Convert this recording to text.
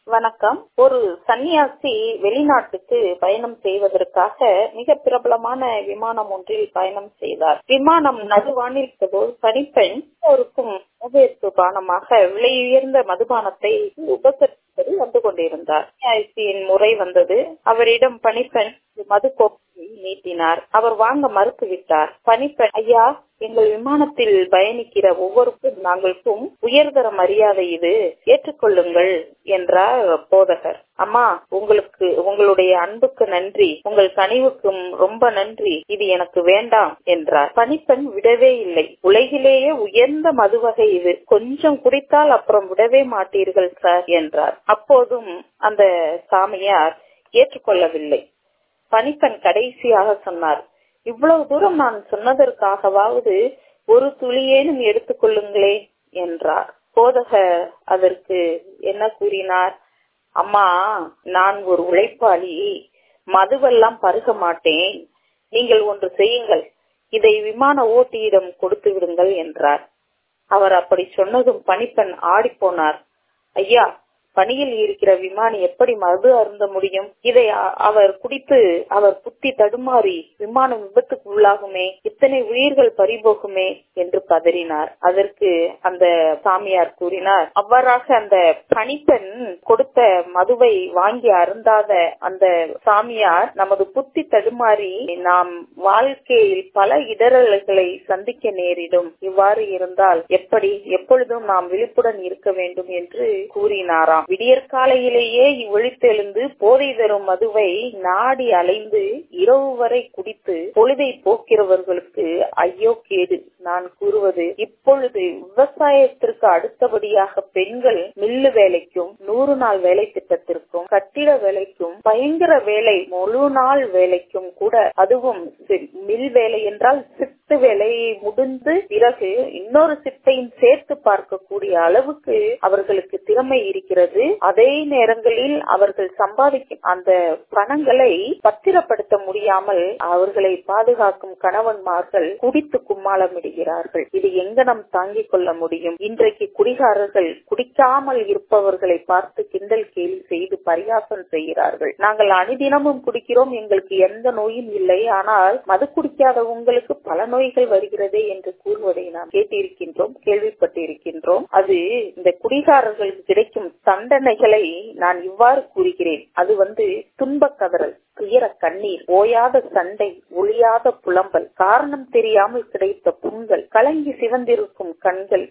வணக்கம் ஒரு சன்னியாசி வெளிநாட்டுக்கு பயணம் செய்வதற்காக மிக பிரபலமான விமானம் ஒன்றில் பயணம் செய்தார் விமானம் நடுவானில் போது பனிப்பெண் ஒருக்கும் வரவேற்பு பானமாக விலை உயர்ந்த மதுபானத்தை உபசரிப்பது வந்து கொண்டிருந்தார் சன்னியாசியின் முறை வந்தது அவரிடம் பனிப்பெண் மது கோப்பையை நீட்டினார் அவர் வாங்க மறுத்துவிட்டார் பனிப்பெண் ஐயா எங்கள் விமானத்தில் பயணிக்கிற ஒவ்வொருக்கும் நாங்களுக்கும் உயர்தர மரியாதை இது ஏற்றுக்கொள்ளுங்கள் என்றார் போதகர் அம்மா உங்களுக்கு உங்களுடைய அன்புக்கு நன்றி உங்கள் கனிவுக்கும் ரொம்ப நன்றி இது எனக்கு வேண்டாம் என்றார் பனிப்பெண் விடவே இல்லை உலகிலேயே உயர்ந்த மதுவகை இது கொஞ்சம் குடித்தால் அப்புறம் விடவே மாட்டீர்கள் சார் என்றார் அப்போதும் அந்த சாமியார் ஏற்றுக்கொள்ளவில்லை பனிப்பெண் கடைசியாக சொன்னார் இவ்வளவு தூரம் நான் சொன்னதற்காகவாவது ஒரு துளியேனும் எடுத்துக்கொள்ளுங்களே என்றார் போதகர் அதற்கு என்ன கூறினார் அம்மா நான் ஒரு உழைப்பாளி மதுவெல்லாம் பருக மாட்டேன் நீங்கள் ஒன்று செய்யுங்கள் இதை விமான ஓட்டியிடம் கொடுத்து விடுங்கள் என்றார் அவர் அப்படி சொன்னதும் பணிப்பெண் ஆடிப்போனார் ஐயா பணியில் இருக்கிற விமானி எப்படி மது அருந்த முடியும் இதை அவர் குடித்து அவர் புத்தி தடுமாறி விமானம் விபத்துக்கு உள்ளாகுமே இத்தனை உயிர்கள் பறிபோகுமே என்று பதறினார் அதற்கு அந்த சாமியார் கூறினார் அவ்வாறாக அந்த பணிப்பெண் கொடுத்த மதுவை வாங்கி அருந்தாத அந்த சாமியார் நமது புத்தி தடுமாறி நாம் வாழ்க்கையில் பல இடரல்களை சந்திக்க நேரிடும் இவ்வாறு இருந்தால் எப்படி எப்பொழுதும் நாம் விழிப்புடன் இருக்க வேண்டும் என்று கூறினாராம் விடியற்காலையிலேயே விழித்தெழுந்து போதை தரும் மதுவை நாடி அலைந்து இரவு வரை குடித்து பொழுதை போக்கிறவர்களுக்கு ஐயோ கேடு நான் கூறுவது இப்பொழுது விவசாயத்திற்கு அடுத்தபடியாக பெண்கள் மில்லு வேலைக்கும் நூறு நாள் வேலை திட்டத்திற்கும் கட்டிட வேலைக்கும் பயங்கர வேலை முழு நாள் வேலைக்கும் கூட அதுவும் மில் வேலை என்றால் சித்து வேலை முடிந்து பிறகு இன்னொரு சித்தையும் சேர்த்து பார்க்கக்கூடிய அளவுக்கு அவர்களுக்கு திறமை இருக்கிறது அதே நேரங்களில் அவர்கள் சம்பாதிக்கும் அந்த பணங்களை பத்திரப்படுத்த முடியாமல் அவர்களை பாதுகாக்கும் கணவன்மார்கள் குடித்து கும்மாளமிடுகிறார்கள் இது எங்க நம் தாங்கிக் கொள்ள முடியும் இன்றைக்கு குடிகாரர்கள் குடிக்காமல் இருப்பவர்களை பார்த்து கிண்டல் கேலி செய்து பரிகாசம் செய்கிறார்கள் நாங்கள் அனுதினமும் குடிக்கிறோம் எங்களுக்கு எந்த நோயும் இல்லை ஆனால் மது குடிக்காத உங்களுக்கு பல நோய்கள் வருகிறதே என்று கூறுவதை நாம் கேட்டிருக்கின்றோம் கேள்விப்பட்டிருக்கின்றோம் அது இந்த குடிகாரர்களுக்கு கிடைக்கும் தண்டனைகளை நான் இவ்வாறு கூறுகிறேன் அது வந்து துன்பக் கதறல் துயர கண்ணீர் ஓயாத சண்டை ஒளியாத புலம்பல் காரணம் தெரியாமல் கிடைத்த புண்கள் கலங்கி சிவந்திருக்கும் கண்கள்